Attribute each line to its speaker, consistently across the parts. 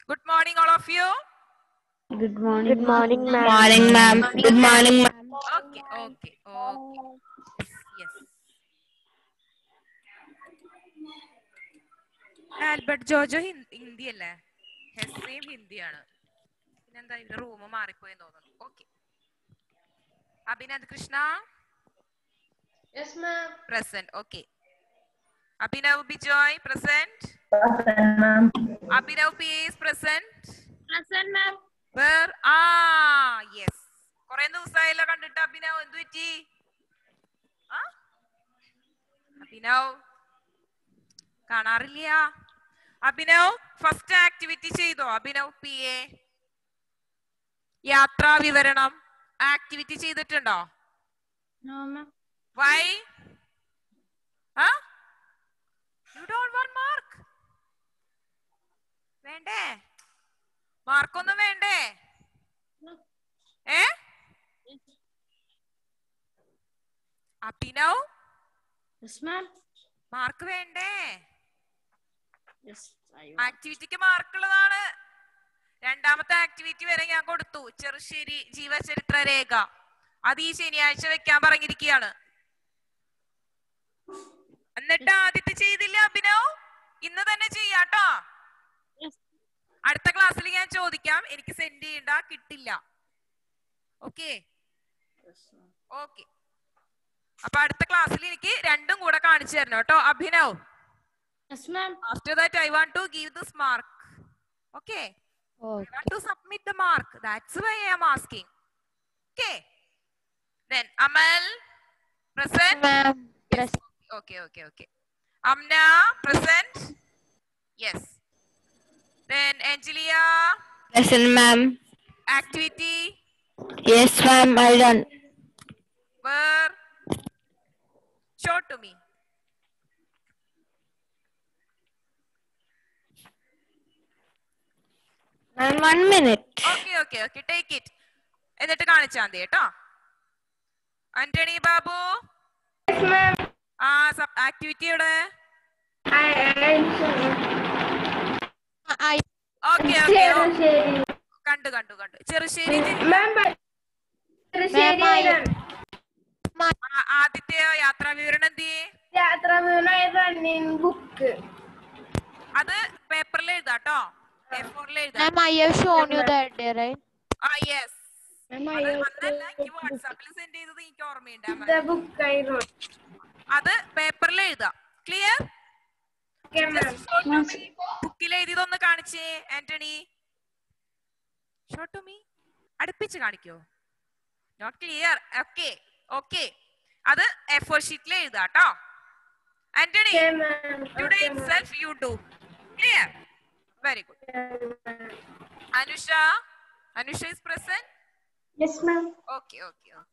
Speaker 1: Good morning all of you
Speaker 2: Good morning.
Speaker 3: Good morning, ma'am.
Speaker 4: Morning, ma'am. Good morning, ma'am.
Speaker 1: Okay okay okay yes Albert Jojo Hindi- Hindi അല്ലേ ഹെസ്സയും ഹിന്ദിയാണ് പിന്നെന്താ ഇവരുടെ room മാറിപ്പോയെന്ന് തോന്നുന്നു okay Abhinand Krishna
Speaker 3: Yes, ma'am.
Speaker 1: Present okay Abhinav Bijoy present Abhinav P S present
Speaker 3: Present, ma'am.
Speaker 1: Where ah yes കൊറേ ദിവസമായല്ലോ കണ്ടിട്ട് അഭിനവ് എന്ത് പറ്റി ആ? അഭിനവ് കാണാറില്ല അഭിനവ് ഫസ്റ്റ് ആക്ടിവിറ്റി ചെയ്തോ അഭിനവ് പി എ യാത്രാ വിവരണം ആക്ടിവിറ്റി ചെയ്തിട്ടുണ്ടോ
Speaker 3: No, ma'am.
Speaker 1: Why you don't want mark വേണ്ടേ മാർക്കൊന്നും വേണ്ടേ ഏ അഭിനവ്
Speaker 3: Yes, ma'am.
Speaker 1: മാർക്ക് വേണ്ടേ
Speaker 3: Yes, I
Speaker 1: ആക്ടിവിറ്റിക്ക് മാർക്കുള്ളതാണ് രണ്ടാമത്തെ ആക്ടിവിറ്റി വരെ ഞാൻ കൊടുത്തു ചെറുശ്ശേരി ജീവചരിത്ര രേഖ അത് ഈ ശനിയാഴ്ച വെക്കാൻ പറഞ്ഞിരിക്കുകയാണ് എന്നിട്ട് ആദ്യത്തെ ചെയ്തില്ല അഭിനവ് ഇന്ന് തന്നെ ചെയ്യാട്ടോ
Speaker 3: Yes.
Speaker 1: അടുത്ത ക്ലാസ്സിൽ ഞാൻ ചോദിക്കാം എനിക്ക് സെൻഡ് ചെയ്യണ്ട കിട്ടില്ല ഓക്കെ
Speaker 3: Yes, ma'am.
Speaker 1: ഓക്കെ അപ്പൊ അടുത്ത ക്ലാസ്സിൽ എനിക്ക് രണ്ടും കൂടെ കാണിച്ചു തരണം കേട്ടോ Abhinav
Speaker 3: Yes, ma'am.
Speaker 1: After that, I want to give this mark. Okay. I want to submit the mark. That's why I am asking. Okay. Then Amal, present.
Speaker 4: Ma'am.
Speaker 1: Yes. Okay, okay, okay. Amna, present. Yes. Then Angelia,
Speaker 4: Present, ma'am.
Speaker 1: activity.
Speaker 4: Yes, ma'am. I done.
Speaker 1: Where? Show to me.
Speaker 4: Ma'am, one minute.
Speaker 1: Okay okay okay take it എന്നിട്ട് കാണിച്ചാൽ മതി കേട്ടോ Antony Babu ah sub activity ഇവിടെ okay okay കണ്ടു കണ്ടു കണ്ടു ചെറുശ്ശേരി ജില്ല ആ- ആദ്യത്തെ യാത്രാ വിവരണം എന്ത് ചെയ്യേ
Speaker 2: റണ്ണിങ് ബുക്ക്
Speaker 1: അത് പേപ്പറിൽ എഴുതാട്ടോ എ ഫോറിൽ എഴുതാം
Speaker 4: Ma'am, I have shown you that day, right?
Speaker 1: Ah yes അന്നല്ല എനിക്ക് വാട്സാപ്പിൽ സെൻഡ് ചെയ്തത് എനിക്ക് ഓർമ്മയുണ്ട് അമൽ.
Speaker 2: ബുക്ക് ആയിരുന്നു
Speaker 1: അത് പേപ്പറിൽ എഴുതാം ക്ലിയർ ബുക്കിൽ എഴുതിയതൊന്ന് കാണിച്ചേ ആന്റണി ഷോ ടു മീ അടുപ്പിച്ച് കാണിക്കോ നോട്ട് ക്ലിയർ ഓക്കെ ഓക്കെ അത് എ ഫോർ ഷീറ്റിൽ എഴുതാട്ടോ Antony today itself you do clear very good Anusha Anusha is present
Speaker 2: yes ma'am
Speaker 1: okay okay okay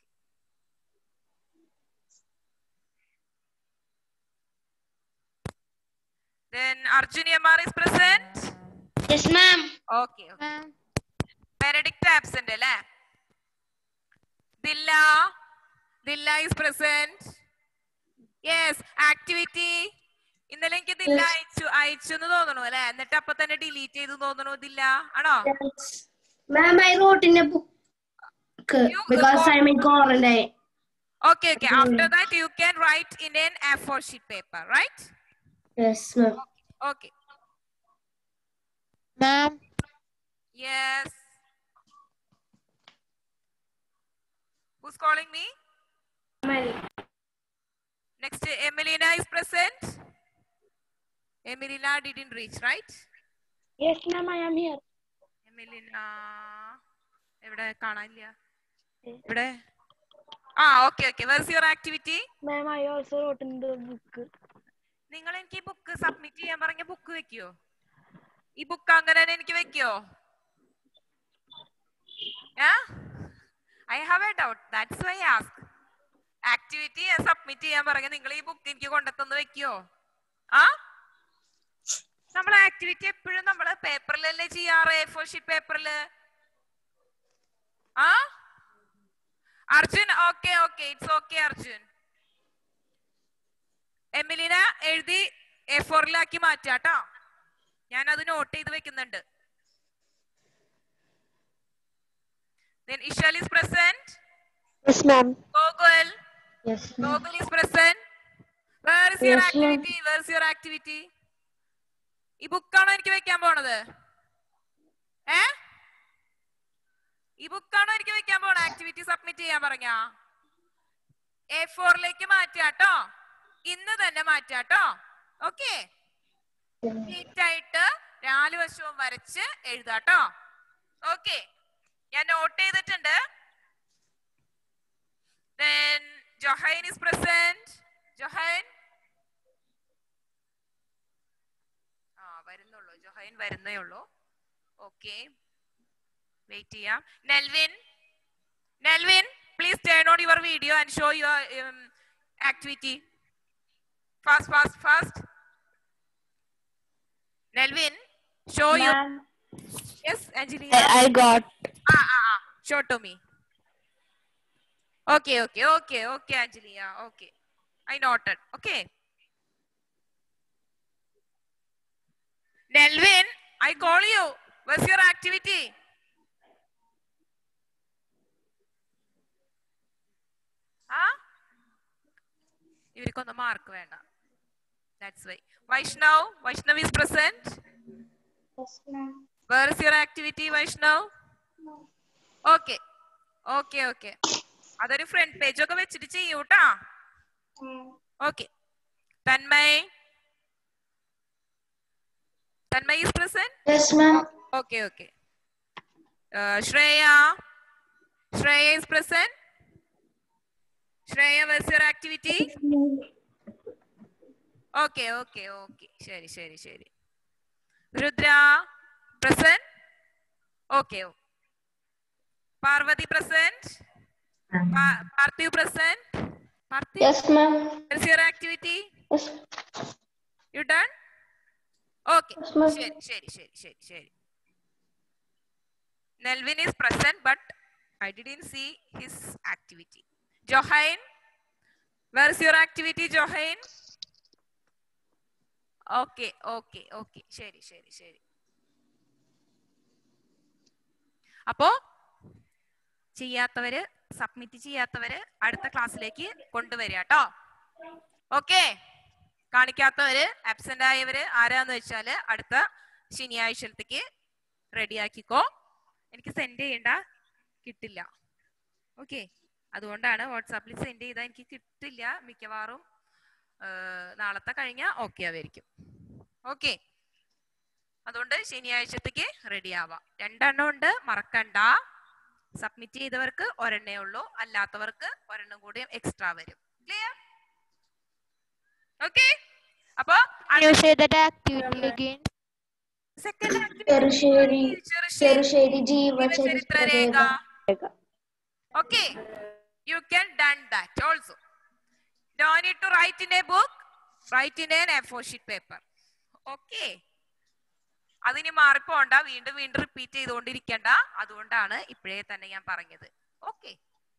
Speaker 1: Then Arjun Yamar is present.
Speaker 3: Yes, ma'am.
Speaker 1: Okay. okay.
Speaker 4: Ma'am.
Speaker 1: Benedict absent അല്ലേ ദില്ല ദില്ല is present. Yes, activity. ഇന്നലെ എനിക്ക് ദില്ല അയച്ചു അയച്ചു എന്ന് തോന്നുന്നു അല്ലെ എന്നിട്ട് അപ്പൊ തന്നെ ഡിലീറ്റ് ചെയ്തു തോന്നുന്നു ദില്ല ആണോ
Speaker 2: Ma'am, I wrote in a book
Speaker 1: You-
Speaker 2: because I'm in quarantine.
Speaker 1: Okay okay after that you can write in an A four sheet paper right
Speaker 2: Yes, ma'am.
Speaker 1: Okay
Speaker 4: Ma'am.
Speaker 1: Yes Who's calling me? Next, Emelina is present. Emelina didn't reach, right?
Speaker 3: Yes, ma'am, I am here.
Speaker 1: Emelina എവിടെ കാണാനില്ല ഇവിടെ ah okay okay where's your activity
Speaker 3: Ma'am, I also wrote in the book.
Speaker 1: നിങ്ങൾ എനിക്ക് ഈ book submit ചെയ്യാൻ പറഞ്ഞ book വെക്കോ ഈ ബുക്ക് അങ്ങനെ തന്നെ എനിക്ക് വെക്കോ I have a doubt that's why ask activity submit ചെയ്യാൻ പറഞ്ഞ നിങ്ങൾ ഈ ബുക്ക് എനിക്ക് കൊണ്ടെത്തുന്ന വെക്കോ ആ നമ്മൾ ആക്ടിവിറ്റി എപ്പോഴും നമ്മൾ പേപ്പറിലല്ലേ ചെയ്യാറ് എ ഫോർ ഷീറ്റ് പേപ്പറില് ah Arjun okay okay it's okay Arjun എമിലിന എഴുതി എ ഫോറിലാക്കി മാറ്റാട്ടോ ഞാൻ അത് നോട്ട് ചെയ്ത് വെക്കുന്നുണ്ട് Then Ishal is present.
Speaker 4: Yes, ma'am.
Speaker 1: Gogol.
Speaker 2: Yes, ma'am.
Speaker 1: Gogol is present. Where is your
Speaker 2: Yes, ma'am.
Speaker 1: activity? Where is your activity? ഈ ബുക്കാണോ എനിക്ക് വെക്കാൻ പോണത് ഏ ഈ ബുക്കാണോ എനിക്ക് വെക്കാൻ പോണ ആക്ടിവിറ്റി സബ്മിറ്റ് ചെയ്യാൻ പറഞ്ഞ എ ഫോറിലേക്ക് മാറ്റാട്ടോ ഇന്ന് തന്നെ മാറ്റാട്ടോ ഓക്കെ നീറ്റായിട്ട് നാല് വശവും വരച്ച് എഴുതാട്ടോ ഓക്കെ ഞാൻ നോട്ട് ചെയ്തിട്ടുണ്ട് Then Johain is present. Johain. ആ വരുന്നുള്ളൂ ജൊഹൈൻ വരുന്നേ ഉള്ളൂ ഓക്കെ വെയിറ്റ് ചെയ്യാം Nelvin Nelvin please turn on your video and show your activity fast fast fast Nelvin show you yes Anjali
Speaker 4: I, I got.
Speaker 1: Ah, ah, ah. Show to me. Okay, okay, okay, okay, Anjali. Yeah, okay. I noted. Okay. Nelvin, I call you. What's your activity? ആ ഇവർക്കൊന്നും mark വേണ്ട that's why Vaishnav Vaishnav is present
Speaker 2: Yes, ma'am.
Speaker 1: Where is your activity Vaishnav okay okay okay അതൊരു front page ഒക്കെ വെച്ചിട്ട് ചെയ്യൂട്ടാ okay Tanmay Tanmay is present
Speaker 2: Yes, ma'am.
Speaker 1: Okay okay Shreya Shreya is present Shreya where's your activity okay okay okay ശരി ശരി ശരി Rudra present okay Parvathi present Parthiv present Parthiv
Speaker 2: Yes, ma'am.
Speaker 1: What's your activity?
Speaker 2: Yes,
Speaker 1: You done? Okay.
Speaker 2: Yes, ma'am.
Speaker 1: ശരി ശരി ശരി ശരി ശരി Nelvin is present, but I didn't see his activity. Johain, where is your activity, Johain? Okay, okay, okay. ശരി ശരി ശരി അപ്പോ ചെയ്യാത്തവര് submit ചെയ്യാത്തവര് അടുത്ത ക്ലാസ്സിലേക്ക് കൊണ്ടുവരിക കേട്ടോ ഓക്കെ കാണിക്കാത്തവര് അബ്സെന്റ് ആയവര് ആരാന്ന് വെച്ചാല് അടുത്ത ശനിയാഴ്ചത്തേക്ക് റെഡിയാക്കിക്കോ എനിക്ക് സെൻഡ് ചെയ്യണ്ട കിട്ടില്ല ഓക്കെ അതുകൊണ്ടാണ് വാട്സാപ്പിൽ സെൻഡ് ചെയ്താൽ എനിക്ക് കിട്ടില്ല മിക്കവാറും ആ, നാളത്തെ കഴിഞ്ഞ ഓക്കെ ആയിരിക്കും ഓക്കെ അതുകൊണ്ട് ശനിയാഴ്ചത്തേക്ക് റെഡി ആവാം രണ്ടെണ്ണം ഉണ്ട് മറക്കണ്ട സബ്മിറ്റ് ചെയ്തവർക്ക് ഒരെണ്ണേ ഉള്ളൂ അല്ലാത്തവർക്ക് ഒരെണ്ണം കൂടി എക്സ്ട്രാ വരും ക്ലിയർ ഓക്കെ അപ്പൊ
Speaker 4: Can you say that activity again?
Speaker 1: Second
Speaker 2: Cherusseri Cherusseri ജീവചരിത്ര രേഖ
Speaker 1: രേഖ Okay, you can done that also. Don't need to write in a book, write in an A4 sheet paper. Okay. അതിനി മാറിപ്പോണ്ട വീണ്ടും വീണ്ടും റിപ്പീറ്റ് ചെയ്തുകൊണ്ടിരിക്കണ്ട അതുകൊണ്ടാണ് ഇപ്പോഴേ തന്നെ ഞാൻ പറഞ്ഞത് okay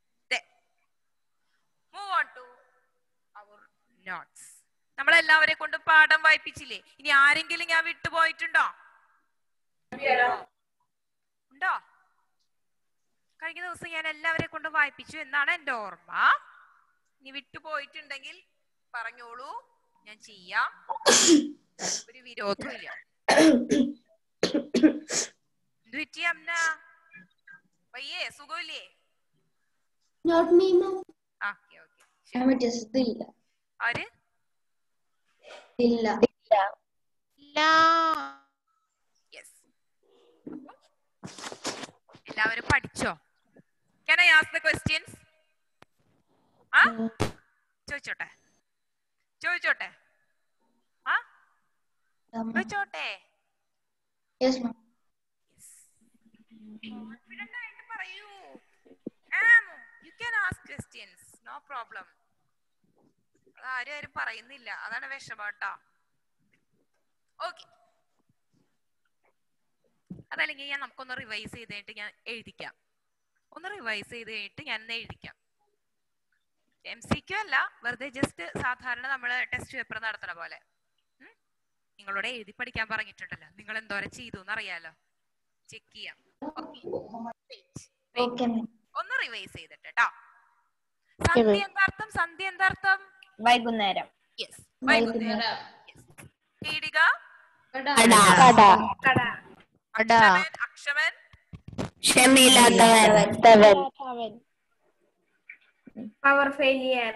Speaker 1: move on to our notes നമ്മളെല്ലാവരെ കൊണ്ട് പാഠം വായിപ്പിച്ചില്ലേ ഇനി ആരെങ്കിലും ഞാൻ വിട്ടുപോയിട്ടുണ്ടോ ഉണ്ടോ കഴിഞ്ഞ ദിവസം ഞാൻ എല്ലാവരെ കൊണ്ട് വായിപ്പിച്ചു എന്നാണ് എന്റെ ഓർമ്മ ഇനി വിട്ടുപോയിട്ടുണ്ടെങ്കിൽ പറഞ്ഞോളൂ ഞാൻ ചെയ്യാം ഒരു വിരോധവും ഇല്ല എന്ത് പറ്റി അമ്ന വയ്യേ സുഖമില്ലേ
Speaker 2: not me ma'am
Speaker 1: okay okay
Speaker 2: ഞാൻ മറ്റേ ഇതില്ല
Speaker 1: ആര്
Speaker 2: ഇല്ല
Speaker 4: No.
Speaker 1: യെസ് എല്ലാവരും പഠിച്ചോ Can I ask the questions? ആ ചോദിച്ചോട്ടെ ചോദിച്ചോട്ടെ ആ ചോദിച്ചോട്ടെ
Speaker 2: യെസ് മാം
Speaker 1: കോൺഫിഡന്റ് ആയിട്ട് പറയൂ um you can ask questions no problem അത് ആരും ആരും പറയുന്നില്ല അതാണ് വിഷമാട്ടാ ഓക്കെ അതല്ലെങ്കിൽ ഞാൻ നമുക്കൊന്ന് റിവൈസ് ചെയ്ത് കഴിഞ്ഞിട്ട് ഞാൻ എഴുതിക്കാം ഒന്ന് റിവൈസ് ചെയ്ത് കഴിഞ്ഞിട്ട് ഞാൻ ഒന്ന് എഴുതിക്കാം എം സി ക്യു അല്ല വെറുതെ ജസ്റ്റ് സാധാരണ നമ്മൾ ടെസ്റ്റ് പേപ്പർ നടത്തണ പോലെ ഉം? നിങ്ങളോട് എഴുതി പഠിക്കാൻ പറഞ്ഞിട്ടുണ്ടല്ലോ നിങ്ങൾ എന്തോരം ചെയ്തു എന്നറിയാലോ ചെക്ക് ചെയ്യാം Okay. Wait.
Speaker 2: ഓക്കെ മാം
Speaker 1: ഒന്ന് റിവൈസ് ചെയ്തിട്ട് കേട്ടോ സന്ധ്യ എന്താർത്ഥം സന്ധ്യ എന്താർത്ഥം
Speaker 5: വൈകുന്നേരം
Speaker 1: യെസ് വൈകുന്നേരം പീഡിക
Speaker 4: കട കട
Speaker 1: അക്ഷമൻ അക്ഷമൻ
Speaker 5: ക്ഷമയില്ലാത്തവൻ
Speaker 4: തവൻ
Speaker 3: അവൻ
Speaker 5: പവർ ഫെയിലിയർ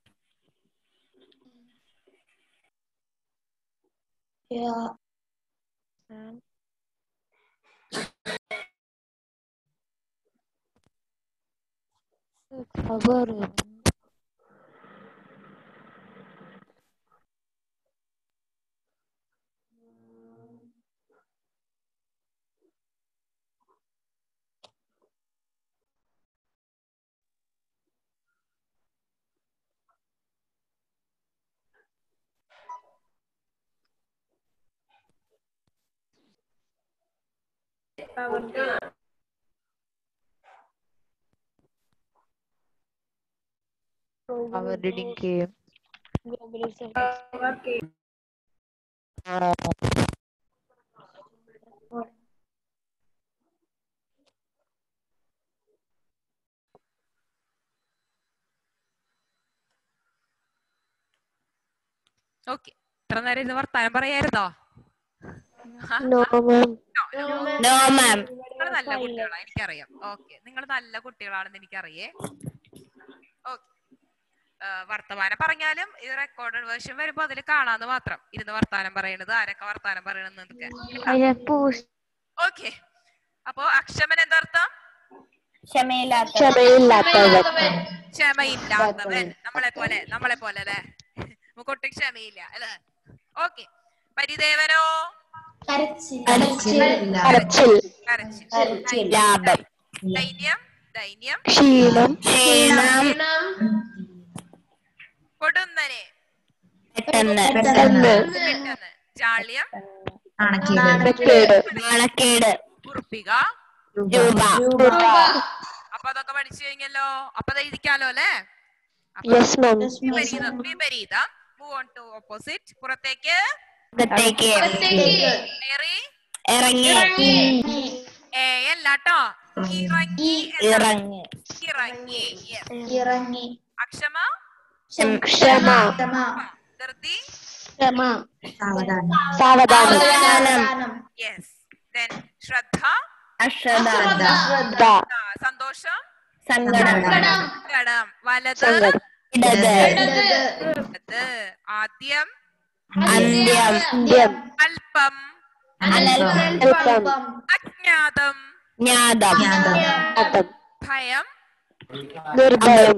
Speaker 4: അവർ അവർ ഡിഡിങ് ഗെയിം
Speaker 1: ഓക്കെ ഇത്ര നേരം ഇത് വർത്താനം പറയായിരുന്നോ
Speaker 4: നോ മാം
Speaker 5: നോ മാം
Speaker 1: നിങ്ങൾ നല്ല കുട്ടികളാണ് എനിക്കറിയാം ഓക്കെ നിങ്ങൾ നല്ല കുട്ടികളാണെന്ന് എനിക്കറിയേ ഓക്കെ വർത്തമാനം പറഞ്ഞാലും ഈ റെക്കോർഡഡ് വേർഷൻ വരുമ്പോ അതിൽ കാണാന്ന് മാത്രം ഇരുന്ന് വർത്താനം പറയണത് ആരൊക്കെ വർത്താനം പറയണെന്നൊക്കെ ഓക്കെ അപ്പോ അക്ഷമൻ എന്താർത്ഥം
Speaker 5: ക്ഷമയില്ലാത്തവൻ
Speaker 4: ക്ഷമയില്ലാത്തവൻ
Speaker 1: ക്ഷമയില്ലാത്തവൻ നമ്മളെ പോലെ നമ്മളെ പോലെ അല്ലെ മുക്കൊട്ടും ക്ഷമയില്ല അല്ലെ ഓക്കെ പരിദേവനോ
Speaker 2: കരച്ചിൽ
Speaker 4: കരച്ചിൽ
Speaker 1: കരച്ചിൽ
Speaker 5: ലാഭം
Speaker 1: ദൈന്യം ദൈന്യം
Speaker 4: ക്ഷീണം
Speaker 5: ക്ഷീണം
Speaker 1: കൊടുന്നനെ
Speaker 5: പെട്ടെന്ന്
Speaker 4: പെട്ടെന്ന്
Speaker 1: പെട്ടെന്ന് ജാള്യം
Speaker 4: നാണക്കേട്
Speaker 5: നാണക്കേട്
Speaker 1: കുറുപ്പിക
Speaker 5: രൂപ
Speaker 1: അപ്പൊ അതൊക്കെ പഠിച്ചു കഴിഞ്ഞല്ലോ അപ്പൊ അത് എഴുതിക്കാലോ അല്ലെ
Speaker 4: യെസ് മാം
Speaker 1: വിപരീതം വിപരീതം മൂവ് ഓൺ ടു ഓപ്പോസിറ്റ് പുറത്തേക്ക്
Speaker 5: അകത്തേക്ക്
Speaker 1: കയറി
Speaker 5: ഇറങ്ങി
Speaker 1: ഏ അല്ലാട്ടോ ഇറങ്ങി എന്നാ.
Speaker 5: ഇറങ്ങി
Speaker 1: ഇറങ്ങി Yes.
Speaker 2: ഇറങ്ങി
Speaker 1: അക്ഷമ
Speaker 4: ക്ഷമ
Speaker 1: ധൃതി
Speaker 4: സാവധാനം
Speaker 5: സാവധാനം
Speaker 1: യെസ് ദെൻ ശ്രദ്ധ
Speaker 5: അശ്രദ്ധ
Speaker 4: ശ്രദ്ധ
Speaker 1: ആ, സന്തോഷം
Speaker 5: സങ്കടം
Speaker 1: സങ്കടം വലത്
Speaker 4: സങ്കടം
Speaker 5: ഇടത്
Speaker 1: ഇടത് ആദ്യം
Speaker 5: അന്ത്യം
Speaker 4: അന്ത്യം
Speaker 1: അല്പം
Speaker 4: അല്പം
Speaker 1: അജ്ഞാതം
Speaker 5: ജ്ഞാതം
Speaker 4: അപം
Speaker 1: ഭയം
Speaker 4: നിർഭയം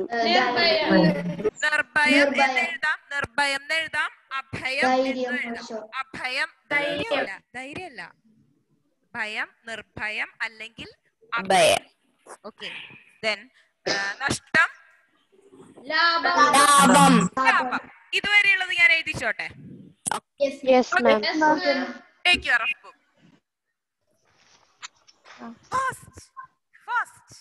Speaker 1: നിർഭയം എന്നെഴുതാം നിർഭയം എന്നെഴുതാം അഭയം
Speaker 2: ധൈര്യം
Speaker 1: എന്നെഴുതാം
Speaker 2: also.
Speaker 1: അഭയം ധൈര്യമല്ല ധൈര്യമല്ല ഭയം നിർഭയം അല്ലെങ്കിൽ
Speaker 5: ഭയം
Speaker 1: ഓക്കെ ദെൻ നഷ്ടം
Speaker 5: ലാഭം
Speaker 1: ലാഭം ഇതുവരെയുള്ളത് ഞാൻ എഴുതിച്ചോട്ടെ
Speaker 4: yes ma'am
Speaker 1: take your off book fast fast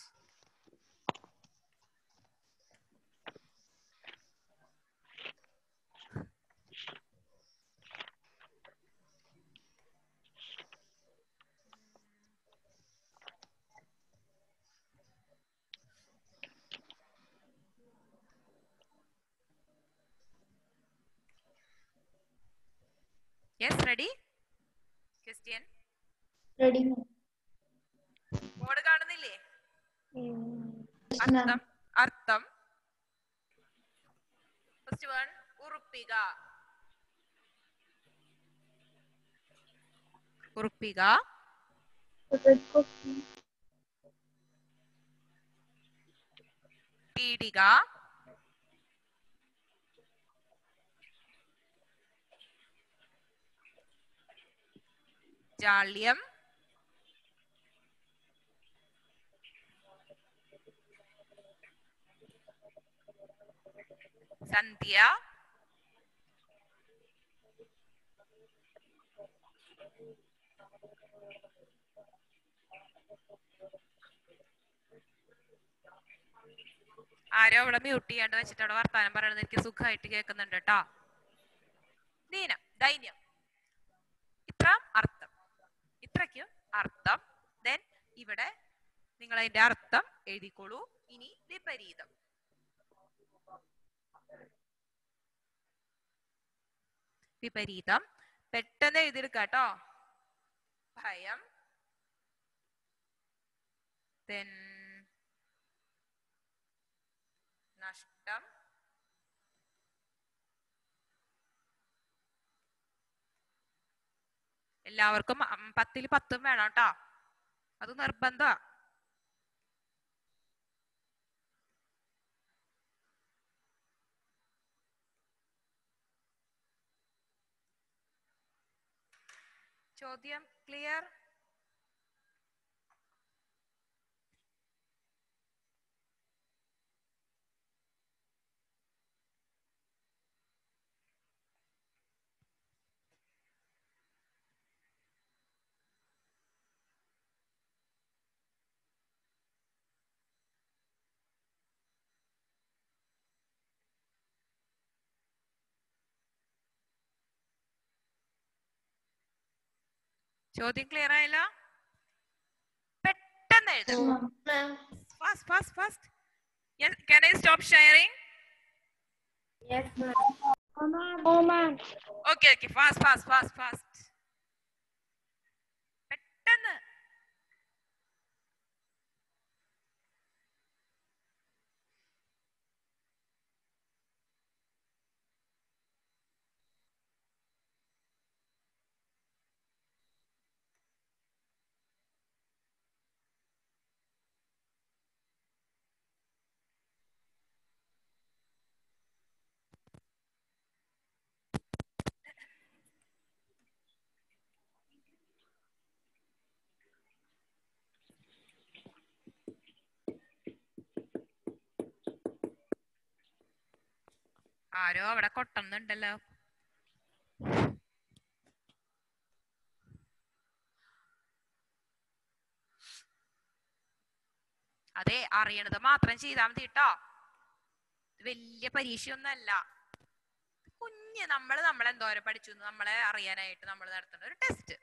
Speaker 1: yes ready Christian
Speaker 2: ready
Speaker 1: board കാണുന്നില്ലേ
Speaker 2: മാം
Speaker 1: അർത്ഥം അർത്ഥം ഫസ്റ്റ് വൺ ഉറുപ്പിക ഉറുപ്പിക പീഡിക ജാള്യം സന്ധ്യ ആരോ അവിടെ മ്യൂട്ട് ചെയ്യാണ്ട് വെച്ചിട്ട് അവിടെ വർത്താനം പറയണത് എനിക്ക് സുഖമായിട്ട് കേൾക്കുന്നുണ്ട് കേട്ടോ ദീനം ദൈന്യം ഇത്ര അർത്ഥം ഇത്രയ്ക്കും അർത്ഥം ദെൻ ഇവിടെ നിങ്ങൾ അതിന്റെ അർത്ഥം എഴുതിക്കോളൂ ഇനി വിപരീതം വിപരീതം പെട്ടെന്ന് എഴുതിയെടുക്കുക കേട്ടോ ഭയം then നഷ്ടം എല്ലാവർക്കും അം- പത്തില് പത്തും വേണം കേട്ടോ അത് നിർബന്ധ ചോദ്യം ക്ലിയർ ചോദ്യം ക്ലിയർ ആയില്ല പെട്ടെന്ന് എഴുതാം fast fast fast can I stop sharing
Speaker 3: Oh, ma'am.
Speaker 1: okay okay fast fast fast fast പെട്ടെന്ന് ആരോ അവിടെ കൊട്ടുന്നുണ്ടല്ലോ അതെ അറിയണത് മാത്രം ചെയ്താൽ മതി കേട്ടോ വലിയ പരീക്ഷയൊന്നല്ല കുഞ്ഞ് നമ്മൾ നമ്മൾ എന്തോരം പഠിച്ചു എന്ന് നമ്മളെ അറിയാനായിട്ട് നമ്മൾ നടത്തുന്ന ഒരു test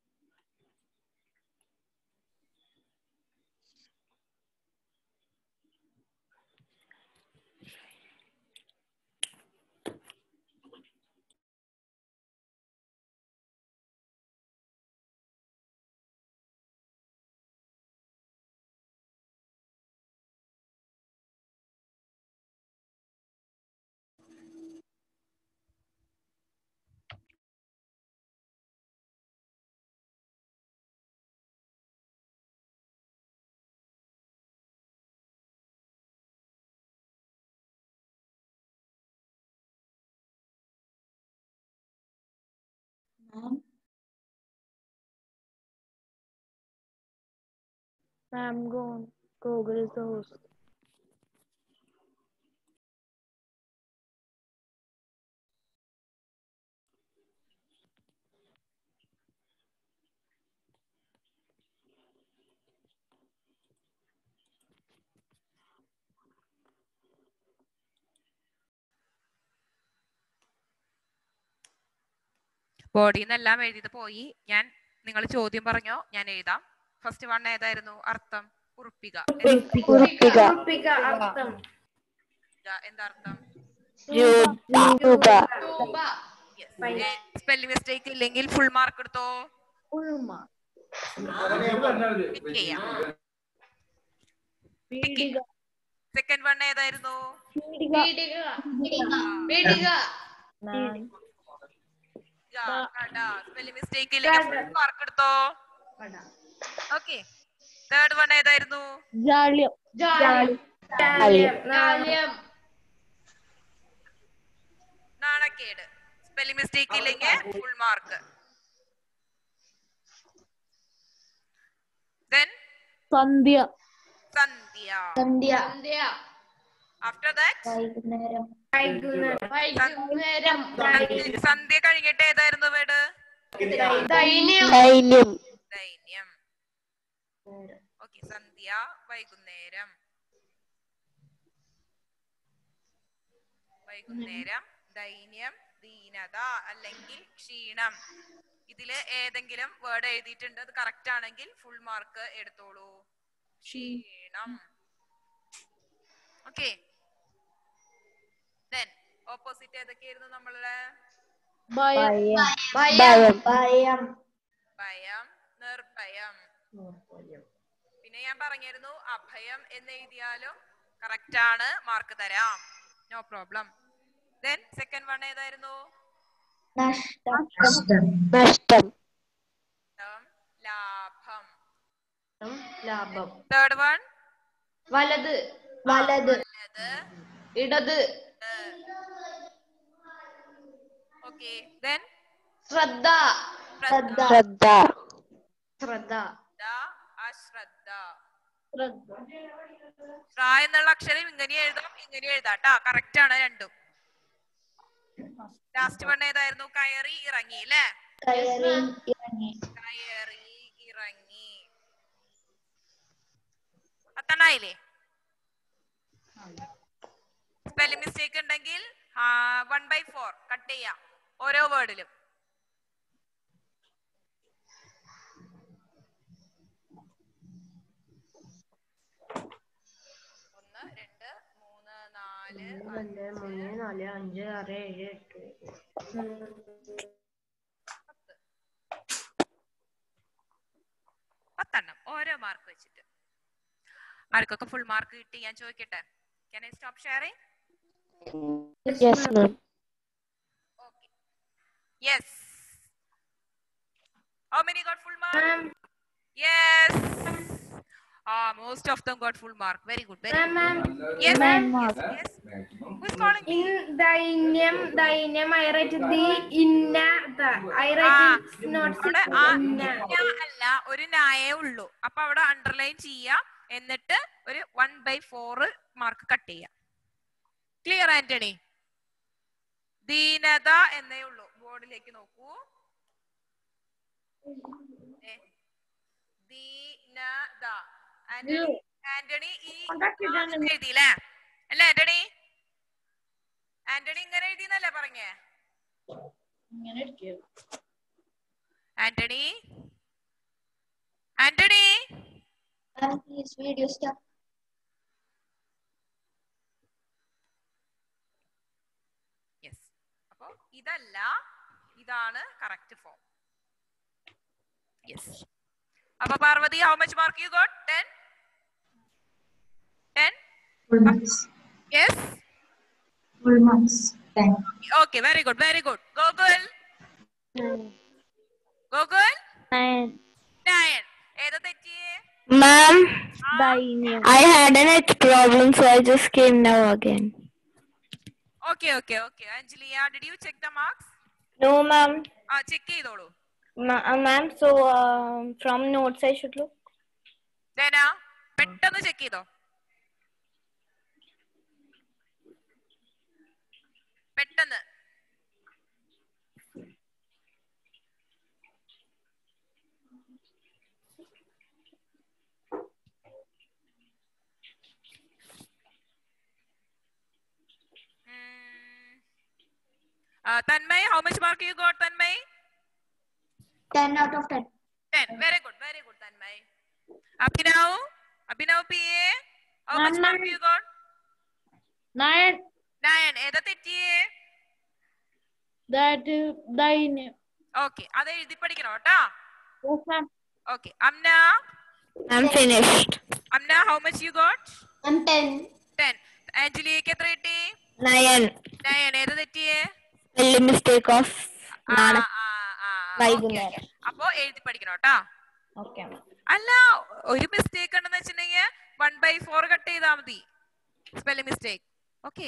Speaker 2: Ma'am,
Speaker 3: Ma'am, go. Google is the host.
Speaker 1: ബോഡിയിൽ നിന്നെല്ലാം എഴുതിയത് പോയി ഞാൻ നിങ്ങൾ ചോദ്യം പറഞ്ഞോ ഞാൻ എഴുതാം ഫസ്റ്റ് വൺ ഏതായിരുന്നു അർത്ഥം ഉറപ്പിക
Speaker 4: കുറിപ്പിക
Speaker 1: എന്താ അർത്ഥം
Speaker 4: രൂപ
Speaker 1: സ്പെല്ലിംഗ് മിസ്റ്റേക്ക് ഇല്ലെങ്കിൽ ഫുൾ മാർക്ക് എടുത്തോ Pick ചെയ്യാം സെക്കൻഡ് വൺ ഏതായിരുന്നു സ്പെല്ലിംഗ് മിസ്റ്റേക്ക് ഇല്ലെങ്കിൽ ഫുൾ മാർക്ക് എടുത്തോ ഓക്കെ തേർഡ് വൺ ഏതായിരുന്നു
Speaker 3: ജാള്യം
Speaker 1: നാണക്കേട് സ്പെല്ലിംഗ് മിസ്റ്റേക്ക് ഇല്ലെങ്കിൽ ഫുൾ മാർക്ക് ദെൻ
Speaker 3: സന്ധ്യ
Speaker 1: സന്ധ്യ
Speaker 2: സന്ധ്യ
Speaker 1: ആഫ്റ്റർ ദാറ്റ്
Speaker 5: വൈകുന്നേരം
Speaker 1: സന്ധ്യ കഴിഞ്ഞിട്ട് ഏതായിരുന്നു വീട്
Speaker 5: ദൈന്യം
Speaker 4: ദൈന്യം
Speaker 1: ദൈന്യം ഓക്കെ സന്ധ്യ വൈകുന്നേരം വൈകുന്നേരം ദൈന്യം ദീനത അല്ലെങ്കിൽ ക്ഷീണം ഇതില് ഏതെങ്കിലും വേർഡ് എഴുതിയിട്ടുണ്ട് അത് കറക്റ്റ് ആണെങ്കിൽ ഫുൾ മാർക്ക് എടുത്തോളൂ ക്ഷീണം ഓക്കെ ദെൻ ഓപ്പോസിറ്റ് ഏതൊക്കെയായിരുന്നു നമ്മളുടെ
Speaker 3: ഭയം
Speaker 5: ഭയം
Speaker 2: ഭയം
Speaker 1: ഭയം നിർഭയം പിന്നെ ഞാൻ പറഞ്ഞിരുന്നു അഭയം എന്ന് എഴുതിയാലും കറക്റ്റ് ആണ് മാർക്ക് തരാം no problem then second one ഏതായിരുന്നു
Speaker 2: നഷ്ടം
Speaker 4: നഷ്ടം
Speaker 1: ഉം, ലാഭം
Speaker 5: ലാഭം
Speaker 1: തേർഡ് വൺ
Speaker 5: വലത്
Speaker 2: വലത്
Speaker 1: അത്
Speaker 5: ഇടത്
Speaker 1: ഓക്കെ ദെൻ
Speaker 5: ശ്രദ്ധ
Speaker 2: ശ്രദ്ധ
Speaker 4: ശ്രദ്ധ
Speaker 5: ശ്രദ്ധ
Speaker 1: അശ്രദ്ധ
Speaker 3: ശ്രദ്ധ
Speaker 1: ഷ്ര എന്നുള്ള അക്ഷരം ഇങ്ങനെ എഴുതാം ഇങ്ങനെ എഴുതാം ട്ടാ കറക്റ്റ് ആണ് രണ്ടും ലാസ്റ്റ് വൺ ഏതായിരുന്നു കയറി ഇറങ്ങി അല്ലേ
Speaker 2: കയറി ഇറങ്ങി
Speaker 1: കയറി ഇറങ്ങി പത്തെണ്ണായില്ലേ സ്പെല്ലിംഗ് മിസ്റ്റേക്ക് ഉണ്ടെങ്കിൽ വൺ ബൈ ഫോർ കട്ട് ചെയ്യാം ഓരോ വേർഡിലും ഒന്ന് രണ്ട് മൂന്ന് നാല്
Speaker 5: രണ്ട് മൂന്ന് നാല് അഞ്ച് ആറ് ഏഴ് എട്ട്
Speaker 1: പത്തെണ്ണം ഓരോ മാർക്ക് വെച്ചിട്ട് ആർക്കൊക്കെ ഫുൾ മാർക്ക് കിട്ടി ഞാൻ ചോദിക്കട്ടെ can I stop sharing
Speaker 4: yes ma'am
Speaker 1: Okay. Yes. How many got full mark? Yes. Ah, most of them got full mark. Very good. Very good. Yes. Yes. yes. Who's calling me?
Speaker 6: In dynam, dynam, I write the inna, the, I
Speaker 1: ആ,
Speaker 6: write it's not
Speaker 1: അവിടെ ആ
Speaker 6: inna.
Speaker 1: ഇന്ന അല്ല ഒരു നായേ ഉള്ളൂ അപ്പൊ അവിടെ underline ചെയ്യാം എന്നിട്ട് ഒരു one by four mark cut ചെയ്യാം ക്ലിയർ ആന്റണി ദീനത എന്നേ ഉള്ളൂ ബോർഡിലേക്ക് നോക്കൂ ഏ, ദീനത ആന്റണി ആന്റണി ഈ ആ എന്ന് എഴുതിയില്ലേ അല്ലേ ആന്റണി ആന്റണി ഇങ്ങനെ എഴുതിന്നല്ലേ പറഞ്ഞേ
Speaker 3: ഇങ്ങനെ ഇരിക്കും
Speaker 1: Antony Antony
Speaker 2: please video stop
Speaker 1: yes അപ്പൊ ഇതല്ല ഇതാണ് കറക്റ്റ് ഫോം യെസ് അപ്പൊ Parvathi how much mark you got ten ten
Speaker 2: full marks
Speaker 1: yes
Speaker 2: full marks 10
Speaker 1: okay very good very good Gokul Gokul
Speaker 3: nine
Speaker 1: nine ഏതാ തെറ്റിയേ
Speaker 4: Ma'am,
Speaker 3: ദൈന്യം
Speaker 4: I had a net problem, so I just came now again.
Speaker 1: Okay okay okay അഞ്ജലിയ did you check the marks
Speaker 4: No, ma'am.
Speaker 1: ആ check ചെയ്തോളൂ
Speaker 4: Ma- uh, ma'am, so uh, from notes I should look.
Speaker 1: ദേന പെട്ടെന്ന് check ചെയ്തോ പെട്ടെന്ന് ഉം. ആ, Tanmay how much mark you got Tanmay
Speaker 2: 10 out of 10
Speaker 1: 10 very good very good tanmay abhinav abhinav pa how much
Speaker 3: Nine.
Speaker 1: mark you got
Speaker 3: nine
Speaker 1: 9 ഏതാ തെറ്റിയേ
Speaker 3: that ദൈന്യം
Speaker 1: okay അത് എഴുതി പഠിക്കണം കേട്ടോ
Speaker 3: yes ma'am
Speaker 1: okay Amna
Speaker 4: I'm finished.
Speaker 1: Amna how much you got
Speaker 2: I'm 10
Speaker 1: 10 ആഞ്ജലിക്ക് എത്ര കിട്ടി
Speaker 4: Nayan,
Speaker 1: 9 ഏതാ തെറ്റിയേ
Speaker 4: spelling mistake of
Speaker 1: ആ,
Speaker 4: Nana.
Speaker 1: ആ, ആ,
Speaker 4: വൈകുന്നേരം.
Speaker 1: okay, okay. അപ്പൊ എഴുതി പഠിക്കണം കേട്ടോ
Speaker 4: Okay, ma'am.
Speaker 1: അല്ല ഒരു മിസ്റ്റേക്ക് ഉണ്ടെന്ന് വെച്ചിട്ടുണ്ടെങ്കിൽ വൺ ബൈ ഫോർ കട്ട് ചെയ്താൽ മതി spelling mistake okay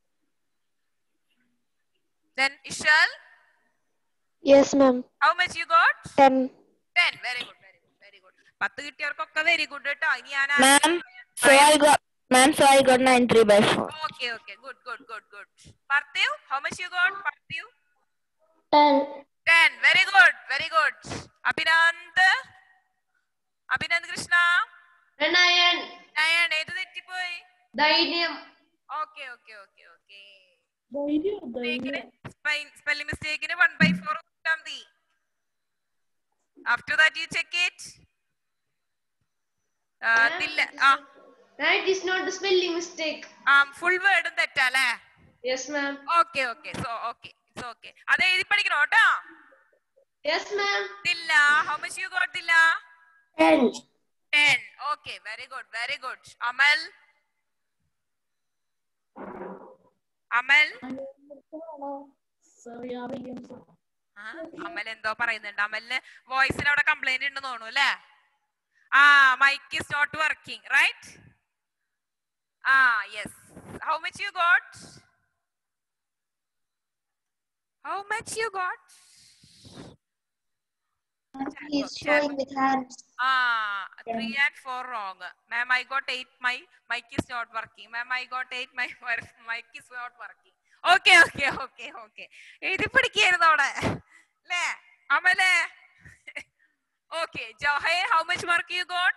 Speaker 1: then Ishal
Speaker 4: Yes, ma'am.
Speaker 1: How much you got
Speaker 4: 10.
Speaker 1: Ten very good very good very good പത്ത് കിട്ടിയവർക്കൊക്കെ വെരി ഗുഡ് കേട്ടോ ഇനി ഞാൻ
Speaker 4: Ma'am, so I got, ma'am, so I got 93 by 4.
Speaker 1: Okay okay good good good good Parthiv how much you got Parthiv
Speaker 2: 10
Speaker 1: ten very good very good Abhinand Abhinand Krishna
Speaker 5: nine
Speaker 1: nine ഏത് തെറ്റിപ്പോയി
Speaker 5: ധൈര്യം
Speaker 1: okay okay okay okay
Speaker 3: ധൈര്യം ധൈര്യം
Speaker 1: spelling മിസ്റ്റേക്കിന് one by four കൊടുത്താൽ മതി after that you check it ആ, ദില്ല ആ
Speaker 5: That is not the spelling mistake.
Speaker 1: ആ ഫുൾ വേർഡും തെറ്റാല്ലേ
Speaker 5: Yes, ma'am.
Speaker 1: Okay okay so okay it's okay അത് എഴുതി പഠിക്കണം കേട്ടോ
Speaker 5: Yes, ma'am.
Speaker 1: Dilla how much you got Dilla
Speaker 2: Ten.
Speaker 1: Ten okay very good very good Amal Amal
Speaker 3: Sorry, അറിയാം sir.
Speaker 1: ആ, അമൽ എന്തോ പറയുന്നുണ്ട് അമലിന് വോയിസിന് അവിടെ കംപ്ലൈന്റ് ഉണ്ടെന്ന് തോന്നുന്നു അല്ലേ ആ mike is not working right ആ yes how much you got how much you got
Speaker 2: He is showing with hands.
Speaker 1: Ah, three and four wrong. Ma'am, I got eight. My mic is not working. Ma'am, I got eight. My wor- mic is not working. Okay, okay, okay, okay. എഴുതി പിടിക്കായിരുന്നു അവിടെ അല്ലേ അമലേ okay Johair how much mark you got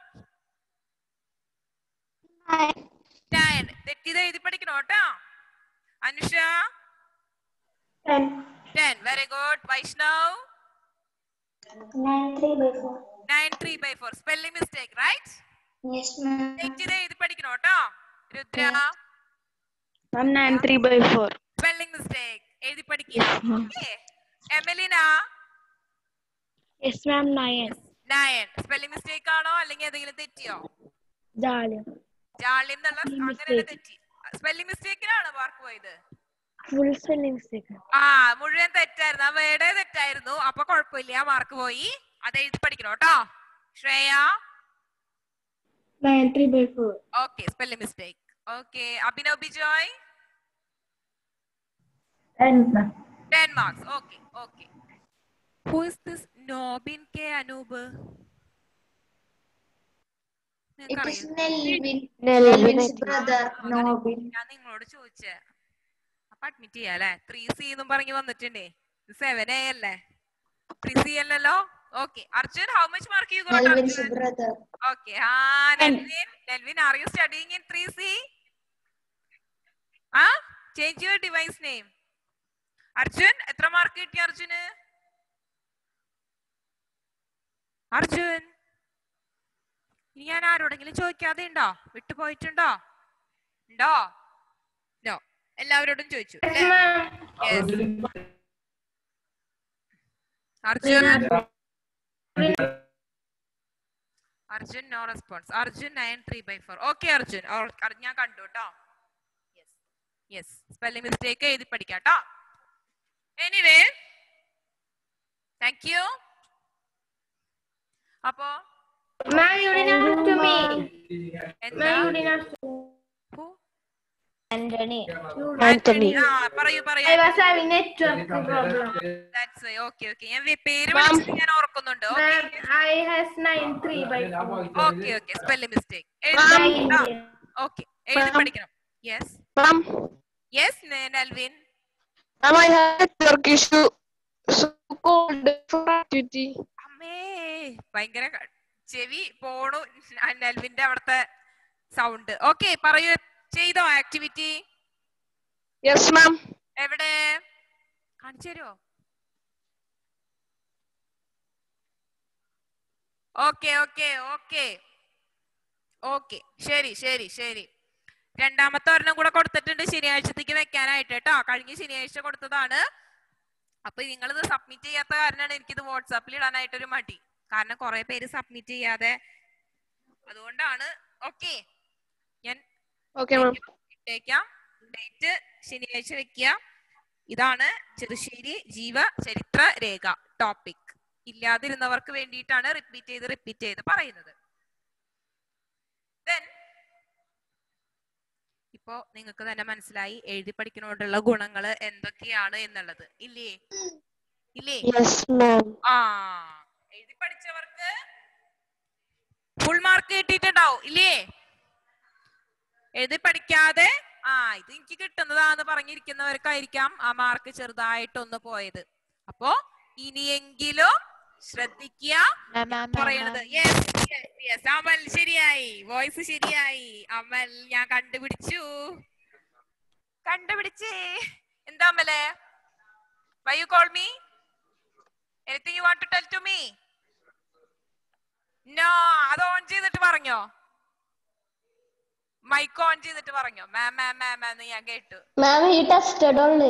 Speaker 2: Nine.
Speaker 1: Nine തെറ്റിയത് എഴുതി പഠിക്കണം കേട്ടോ Anusha
Speaker 2: Ten.
Speaker 1: Ten very good Vaishnav
Speaker 2: Nine three by four.
Speaker 1: Nine three by four spelling mistake right
Speaker 2: Yes, ma'am.
Speaker 1: തെറ്റിയത് എഴുതി പഠിക്കണം കേട്ടോ Rudra
Speaker 4: Ma'am, 9 3 by 4.
Speaker 1: Spelling mistake എഴുതി പഠിക്കുക okay Emelina
Speaker 4: Yes, ma'am, 9.
Speaker 1: Nine spelling mistake ആണോ അല്ലെങ്കിൽ ഏതെങ്കിലും തെറ്റിയോ
Speaker 4: Jalim.
Speaker 1: ജാള്യം എന്നുള്ള
Speaker 4: Spelling
Speaker 1: അങ്ങനെ
Speaker 4: mistake.
Speaker 1: തെറ്റി സ്പെല്ലിംഗ് മിസ്റ്റേക്കിനാണ് മാർക്ക് പോയത്
Speaker 4: Full spelling mistake.
Speaker 1: ആ മുഴുവൻ തെറ്റായിരുന്നു ആ വേടേ തെറ്റായിരുന്നു അപ്പൊ കുഴപ്പമില്ല മാർക്ക് പോയി അത് എഴുതി പഠിക്കണം കേട്ടോ Shreya
Speaker 3: 9 3 by 4.
Speaker 1: Okay spelling mistake okay Abhinav Bijoy
Speaker 3: 10, ma'am.
Speaker 1: Ten marks okay okay who is this Nobin K Anoop
Speaker 2: It is
Speaker 1: നിങ്ങൾക്കറിയോ
Speaker 2: Nelvin.
Speaker 4: Nelvin,
Speaker 2: Nelvin's brother, Novin.
Speaker 1: ഞാൻ നിങ്ങളോട് ചോദിച്ചേ അപ്പൊ അഡ്മിറ്റ് ചെയ്യാല്ലേ ത്രീ സി എന്നും പറഞ്ഞു വന്നിട്ടുണ്ടേ സെവൻ എ അല്ലേ ത്രീ സി അല്ലല്ലോ okay Arjun how much mark you got
Speaker 2: Nelvin's
Speaker 1: Arjun
Speaker 2: brother.
Speaker 1: Okay ആ Nelvin Nelvin are you studying in three C ആ change your device name Arjun എത്ര മാർക്ക് കിട്ടി അർജുന് അർജുൻ ഇനി ഞാൻ ആരോടെങ്കിലും ചോദിക്കാതെ ഉണ്ടോ വിട്ടുപോയിട്ടുണ്ടോ ഉണ്ടോ നോ എല്ലാവരോടും ചോദിച്ചു
Speaker 6: Yes,
Speaker 1: അല്ലേ?
Speaker 6: ma'am.
Speaker 1: Yes. Arjun Arjun no response Arjun nine three by four okay Arjun ഓ, അർ- ഞാൻ കണ്ടു കേട്ടോ യെസ് യെസ് സ്പെല്ലിംഗ് മിസ്റ്റേക്ക് എഴുതി പഠിക്കാം കേട്ടോ എനിവേ താങ്ക് യു അപ്പോ
Speaker 6: Ma'am, you didn't ask to me.
Speaker 1: എന്താ
Speaker 6: Ma'am, you didn't ask to me.
Speaker 1: Who?
Speaker 4: Anthony.
Speaker 1: Antony ആ പറയൂ പറയൂ
Speaker 6: I was having network problem.
Speaker 1: That's okay okay ഞാൻ വി- പേര് വിളിച്ചത് ഞാൻ ഓർക്കുന്നുണ്ട്
Speaker 6: Ma'am, I has 9 3 by 4.
Speaker 1: Okay okay spelling mistake എഴുതി
Speaker 6: Nine.
Speaker 1: ഓക്കെ എഴുതി പഠിക്കണം yes
Speaker 7: Ma'am,
Speaker 1: yes Nelvin
Speaker 7: ma'am, I had network issue. So called for activity.
Speaker 1: അമ്മേ ഭയങ്കര ക- ചെവി പോണു ന- നെൽവിന്റെ അവിടുത്തെ സൗണ്ട് ഓക്കെ പറയൂ ചെയ്തോ ആക്ടിവിറ്റി
Speaker 7: Yes, ma'am.
Speaker 1: എവിടെ കാണിച്ചു തരുമോ ഓക്കെ ഓക്കെ ഓക്കെ ഓക്കെ ശരി ശരി ശരി രണ്ടാമത്തെ ഒരെണ്ണം കൂടെ കൊടുത്തിട്ടുണ്ട് ശനിയാഴ്ചത്തേക്ക് വെക്കാനായിട്ട് കേട്ടോ കഴിഞ്ഞ ശനിയാഴ്ച കൊടുത്തതാണ് അപ്പൊ നിങ്ങളിത് സബ്മിറ്റ് ചെയ്യാത്ത കാരണമാണ് എനിക്കിത് വാട്സാപ്പിൽ ഇടാനായിട്ട് ഒരു മടി കാരണം കുറെ പേര് സബ്മിറ്റ് ചെയ്യാതെ അതുകൊണ്ടാണ് ഓക്കെ ഞാൻ
Speaker 7: Okay, ma'am.
Speaker 1: ഇട്ടേക്കാം ഡേറ്റ് ശനിയാഴ്ച വെക്കുക ഇതാണ് ചെറുശ്ശേരി ജീവ ചരിത്ര രേഖ ടോപ്പിക് ഇല്ലാതിരുന്നവർക്ക് വേണ്ടിയിട്ടാണ് റിപ്പീറ്റ് ചെയ്ത് റിപ്പീറ്റ് ചെയ്ത് പറയുന്നത് Then, ഇപ്പോ നിങ്ങൾക്ക് തന്നെ മനസ്സിലായി എഴുതി പഠിക്കുന്നതുകൊണ്ടുള്ള ഗുണങ്ങൾ എന്തൊക്കെയാണ് എന്നുള്ളത് ഇല്ലേ ഇല്ലേ
Speaker 7: Yes, ma'am.
Speaker 1: ആ എഴുതി പഠിച്ചവർക്ക് ഫുൾ മാർക്ക് കിട്ടിയിട്ടുണ്ടാവും ഇല്ലേ എഴുതി പഠിക്കാതെ ആ ഇത് എനിക്ക് കിട്ടുന്നതാന്ന് പറഞ്ഞിരിക്കുന്നവർക്കായിരിക്കാം ആ മാർക്ക് ചെറുതായിട്ടൊന്ന് പോയത് അപ്പോ ഇനിയെങ്കിലും ശ്രദ്ധിക്കുക പറയണത് യെസ് യെസ് അമൽ ശരിയായി വോയിസ് ശരിയായി അമൽ ഞാൻ കണ്ടുപിടിച്ചു കണ്ടുപിടിച്ചേ എന്താ അമലേ why you call me anything you want to tell to me no അത് ഓൺ ചെയ്തിട്ട് പറഞ്ഞോ മൈക്ക് ഓൺ ചെയ്തിട്ട് പറഞ്ഞോ മാം മാം മാം മാം എന്ന് ഞാൻ കേട്ടു
Speaker 2: മാം ഈ ടെസ്റ്റഡ് ഉള്ളു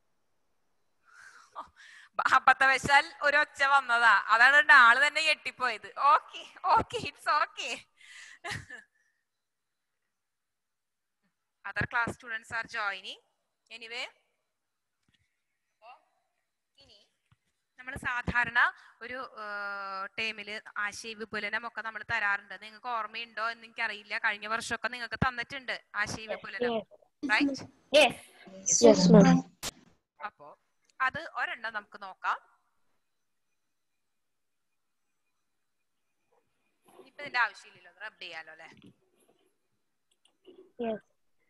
Speaker 1: അബദ്ധവശാൽ ഒരു ഒച്ച വന്നതാ അതാണ് ആള് തന്നെ ഞെട്ടിപ്പോയത് okay okay it's okay other class students are joining anyway ഇനി നമ്മൾ സാധാരണ ഒരു ടൈമില് ആശയ വിപുലനം ഒക്കെ നമ്മൾ തരാറുണ്ട് നിങ്ങൾക്ക് ഓർമ്മയുണ്ടോ എന്ന് എനിക്കറിയില്ല കഴിഞ്ഞ വർഷമൊക്കെ നിങ്ങൾക്ക് തന്നിട്ടുണ്ട് ആശയ വിപുലനം റൈറ്റ്
Speaker 4: Yes.
Speaker 7: Yes, ma'am.
Speaker 1: അപ്പോ അത് ഒരെണ്ണം നമുക്ക് നോക്കാം ഇപ്പൊ ഇതിന്റെ ആവശ്യമില്ലല്ലോ റബ് ചെയ്യാലോ അല്ലെ
Speaker 4: Yes.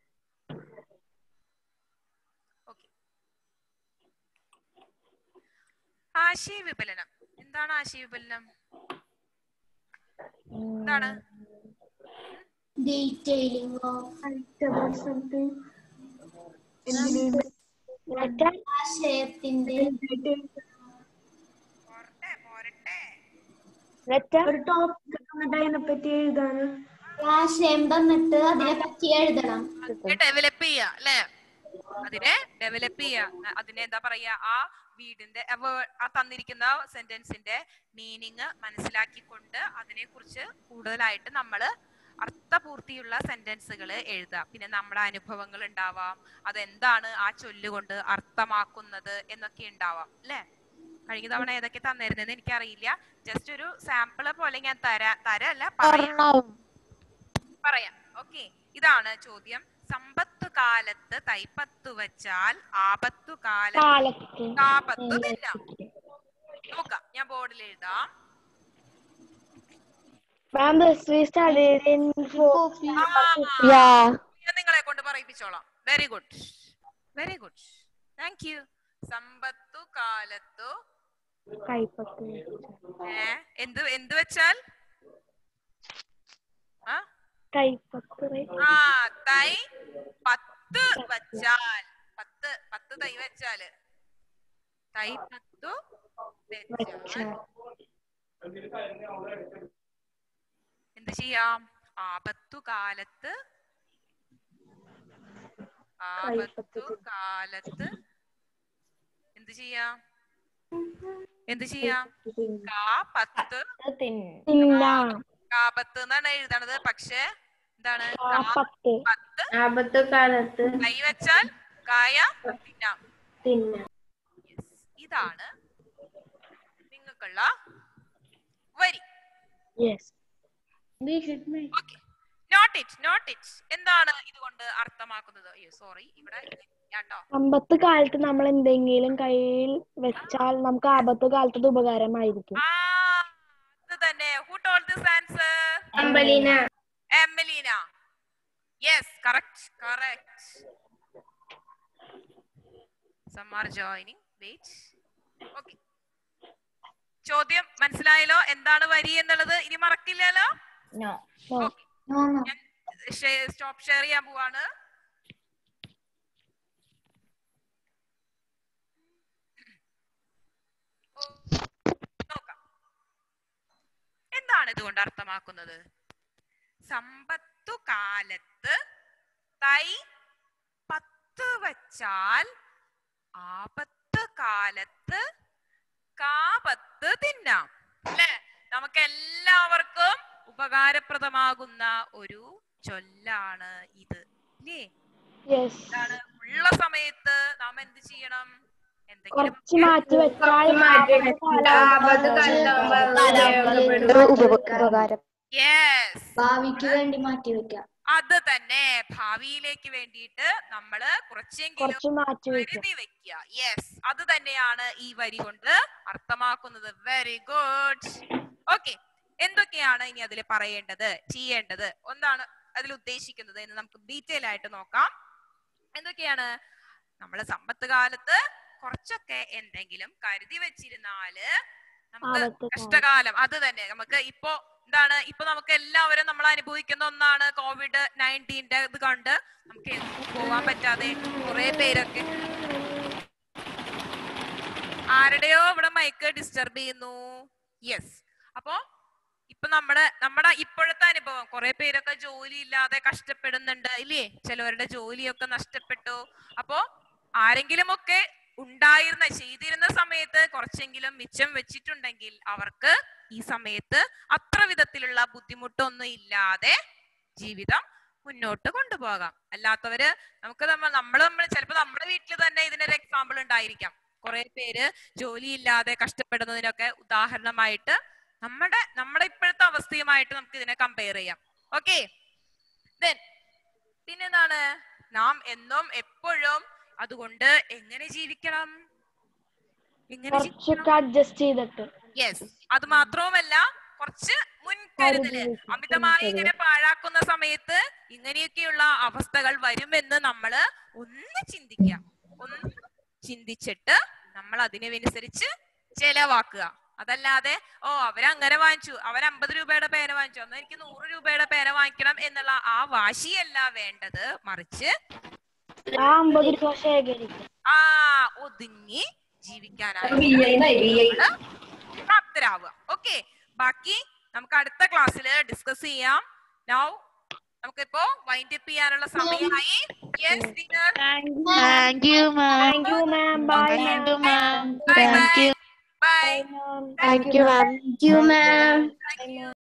Speaker 1: ഓക്കെ ആശയ വിപുലനം എന്താണ് ആശയ വിപുലനം എന്താണ്
Speaker 2: ഡീറ്റെയിലിംഗ് ആശയത്തിന്റെ
Speaker 1: പോരട്ടെ പോരട്ടെ
Speaker 4: Letter.
Speaker 6: ഒരു ടോപ്പിക് തന്നിട്ട് അതിനെ പറ്റി എഴുതാണ്
Speaker 2: ആശയം തന്നിട്ട് അതിനെ പറ്റി എഴുതണം
Speaker 1: അതിനെ ഡെവലപ്പ് ചെയ്യാ അല്ലെ അതിനെ ഡെവലപ്പ് ചെയ്യാ അ- അതിനെ എന്താ പറയാ ആ വീടിന്റെ ആ word- ആ തന്നിരിക്കുന്ന സെന്റൻസിന്റെ മീനിങ് മനസ്സിലാക്കിക്കൊണ്ട് അതിനെ കുറിച്ച് കൂടുതലായിട്ട് നമ്മള് അർത്ഥപൂർത്തിയുള്ള സെന്റൻസുകൾ എഴുതുക പിന്നെ നമ്മുടെ അനുഭവങ്ങൾ ഉണ്ടാവാം അതെന്താണ് ആ ചൊല്ലുകൊണ്ട് അർത്ഥമാക്കുന്നത് എന്നൊക്കെ ഉണ്ടാവാം അല്ലെ കഴിഞ്ഞ തവണ ഏതൊക്കെ തന്നിരുന്നെന്ന് എനിക്കറിയില്ല ജസ്റ്റ് ഒരു സാമ്പിള് പോലെ ഞാൻ തരാ തരല്ല പറയാം
Speaker 7: ഒരെണ്ണം
Speaker 1: പറയാം ഓക്കെ ഇതാണ് ചോദ്യം സമ്പത്തു കാലത്ത് തൈപ്പത്തു വച്ചാൽ ആപത്തു കാലത്ത്
Speaker 4: കാലത്ത്
Speaker 1: കാപത്തു തിന്നാം നോക്കാം ഞാൻ ബോർഡിൽ എഴുതാം
Speaker 4: Ma'am, this we studied in fourth.
Speaker 7: Yeah.
Speaker 1: ഞാൻ നിങ്ങളെ കൊണ്ട് പറയിപ്പിച്ചോളാം very good very good thank you സമ്പത്തു കാലത്തു
Speaker 4: കൈപ്പത്ത്
Speaker 1: ഏ എന്ത് എന്ത് വെച്ചാൽ ആ
Speaker 4: കൈപ്പത്ത് right?
Speaker 1: ആ തൈ പത്ത് വച്ചാൽ പത്ത് പത്ത് തൈ വെച്ചാല് തൈ പത്തു വെച്ചാൽ എന്ത് ചെയ്യാം ആപത്തു കാലത്ത് ആപത്തു കാലത്ത് എന്ത് ചെയ്യാം എന്ത് ചെയ്യാം കാ പത്ത്
Speaker 4: തിന്നാം
Speaker 1: കാപത്ത് എന്നാണ് എഴുതണത് പക്ഷെ എന്താണ് കാ
Speaker 4: കാപ്പത്ത്
Speaker 1: പത്ത്
Speaker 6: ആപത്ത് കാലത്ത്
Speaker 1: കൈ വെച്ചാൽ കായ തിന്നാം
Speaker 6: തിന്നാം
Speaker 1: Yes. ഇതാണ് നിങ്ങൾക്കുള്ള വരി
Speaker 4: yes
Speaker 1: okay note it note it എന്താണ് ഇതുകൊണ്ട് അർത്ഥമാക്കുന്നത് അയ്യോ സോറി ഇവിടെ കേട്ടോ
Speaker 4: അമ്പത്ത് കാലത്ത് നമ്മൾ എന്തെങ്കിലും കയ്യിൽ വെച്ചാൽ നമുക്ക് ആപത്ത് കാലത്ത് അത് ഉപകാരമായിരിക്കും
Speaker 1: ആ അത് തന്നെ ഹു ടോൾ ദിസ് ആൻസർ
Speaker 6: അമ്പലീന
Speaker 1: Emelina yes correct correct some are joining wait okay ചോദ്യം മനസ്സിലായല്ലോ എന്താണ് വരി എന്നുള്ളത് ഇനി മറക്കില്ലല്ലോ
Speaker 4: No.
Speaker 1: ഓക്കെ ഞാൻ സ്റ്റോപ്പ് ഷെയർ ചെയ്യാൻ പോവാണ് ഓ, നോക്കാം എന്താണ് ഇതുകൊണ്ട് അർത്ഥമാക്കുന്നത് സമ്പത്തു കാലത്ത് തൈ പത്ത് വച്ചാൽ ആപത്ത് കാലത്ത് കാപത്ത് തിന്നാം അല്ലെ നമുക്ക് എല്ലാവർക്കും ഉപകാരപ്രദമാകുന്ന ഒരു ചൊല്ലാണ് ഇത് ഇല്ലേ
Speaker 4: യെസ്
Speaker 1: എന്താണ് ഉള്ള സമയത്ത് നാം എന്ത് ചെയ്യണം എന്തെങ്കിലും
Speaker 4: കുറച്ച് മാറ്റി വെച്ചാൽ
Speaker 6: മാറ്റി
Speaker 4: ആപത്ത്
Speaker 6: ആപത്ത്
Speaker 4: കാലത്ത്
Speaker 6: കാലത്ത്
Speaker 7: ഉപകാരം
Speaker 1: യെസ്
Speaker 2: ഭാവിക്ക് വേണ്ടി മാറ്റി വെക്കാം
Speaker 1: അത് തന്നെ ഭാവിയിലേക്ക് വേണ്ടിയിട്ട് നമ്മള് കുറച്ചെങ്കിലും
Speaker 4: കുറച്ച് മാറ്റി വെക്കാം
Speaker 1: കരുതി വെക്കുക യെസ് അത് തന്നെയാണ് ഈ വരി കൊണ്ട് അർത്ഥമാക്കുന്നത് വെരി ഗുഡ് ഓക്കെ എന്തൊക്കെയാണ് ഇനി അതിൽ പറയേണ്ടത് ചെയ്യേണ്ടത് ഒന്നാണ് അതിൽ ഉദ്ദേശിക്കുന്നത് എന്ന് നമുക്ക് ഡീറ്റെയിൽ ആയിട്ട് നോക്കാം എന്തൊക്കെയാണ് നമ്മള് സമ്പത്ത് കാലത്ത് കുറച്ചൊക്കെ എന്തെങ്കിലും കരുതി വെച്ചിരുന്നാല് നമുക്ക്
Speaker 4: ആപത്ത് കാലം.
Speaker 1: കഷ്ടകാലം അത് തന്നെ നമുക്ക് ഇപ്പോ എന്താണ് ഇപ്പൊ നമുക്ക് എല്ലാവരും നമ്മൾ അനുഭവിക്കുന്ന ഒന്നാണ് കോവിഡ് നയൻറ്റീന്റെ ഇത് കണ്ട് നമുക്ക് എങ്ങും പോവാൻ പറ്റാതെ കുറെ പേരൊക്കെ ആരുടെയോ ഇവിടെ മൈക്ക് ഡിസ്റ്റർബ് ചെയ്യുന്നു യെസ് അപ്പോ ഇപ്പൊ നമ്മുടെ നമ്മുടെ ഇപ്പോഴത്തെ അനുഭവം കുറെ പേരൊക്കെ ജോലി ഇല്ലാതെ കഷ്ടപ്പെടുന്നുണ്ട് ഇല്ലേ ചിലവരുടെ ജോലിയൊക്കെ നഷ്ടപ്പെട്ടു അപ്പോ ആരെങ്കിലുമൊക്കെ ഉണ്ടായിരുന്ന ചെയ്തിരുന്ന സമയത്ത് കുറച്ചെങ്കിലും മിച്ചം വെച്ചിട്ടുണ്ടെങ്കിൽ അവർക്ക് ഈ സമയത്ത് അത്ര വിധത്തിലുള്ള ബുദ്ധിമുട്ടൊന്നും ഇല്ലാതെ ജീവിതം മുന്നോട്ട് കൊണ്ടുപോകാം അല്ലാത്തവര് നമുക്ക് നമ്മൾ നമ്മൾ നമ്മൾ ചിലപ്പോൾ നമ്മുടെ വീട്ടിൽ തന്നെ ഇതിനൊരു എക്സാമ്പിൾ ഉണ്ടായിരിക്കാം കുറെ പേര് ജോലിയില്ലാതെ കഷ്ടപ്പെടുന്നതിനൊക്കെ ഉദാഹരണമായിട്ട് നമ്മുടെ നമ്മുടെ ഇപ്പോഴത്തെ അവസ്ഥയുമായിട്ട് നമുക്ക് ഇതിനെ കമ്പയർ ചെയ്യാം ഓക്കെ ദെൻ പിന്നെന്താണ് നാം എന്നും എപ്പോഴും അതുകൊണ്ട് എങ്ങനെ ജീവിക്കണം എങ്ങനെ
Speaker 4: കുറച്ചൊക്കെ അഡ്ജസ്റ്റ് ചെയ്തിട്ട്
Speaker 1: യെസ് അത് മാത്രവുമല്ല കുറച്ച് മുൻകരുതല് അമിതമായി ഇങ്ങനെ പാഴാക്കുന്ന സമയത്ത് ഇങ്ങനെയൊക്കെയുള്ള അവസ്ഥകൾ വരുമെന്ന് നമ്മള് ഒന്ന് ചിന്തിക്കുക ഒന്ന് ചിന്തിച്ചിട്ട് നമ്മൾ അതിനനുസരിച്ച് ചെലവാക്കുക അതല്ലാതെ ഓ അവരങ്ങനെ വാങ്ങിച്ചു അവർ അമ്പത് രൂപയുടെ പേന വാങ്ങിച്ചു എന്നാൽ എനിക്ക് നൂറ് രൂപയുടെ പേന വാങ്ങിക്കണം എന്നുള്ള ആ വാശിയല്ല വേണ്ടത് മറിച്ച്
Speaker 4: ആ അമ്പത് രൂപ ശേഖരിക്കും
Speaker 1: ആ ഒതുങ്ങി ജീവിക്കാനായിട്ട് നമ്മള് പ്രാപ്തരാവുക ഓക്കെ ബാക്കി നമുക്ക് അടുത്ത ക്ലാസ്സിൽ ഡിസ്കസ് ചെയ്യാം നൗ നമുക്കിപ്പോ വൈൻഡ് അപ്പ് ചെയ്യാനുള്ള സമയമായി yes dinner
Speaker 7: Thank you, ma'am.
Speaker 4: Thank you ma'am bye
Speaker 7: Thank you, ma'am.
Speaker 1: Bye
Speaker 7: Thank
Speaker 1: bye
Speaker 7: you.
Speaker 1: Bye
Speaker 4: ma'am
Speaker 7: Thank you, ma'am.
Speaker 2: Thank you, ma'am.
Speaker 1: Thank U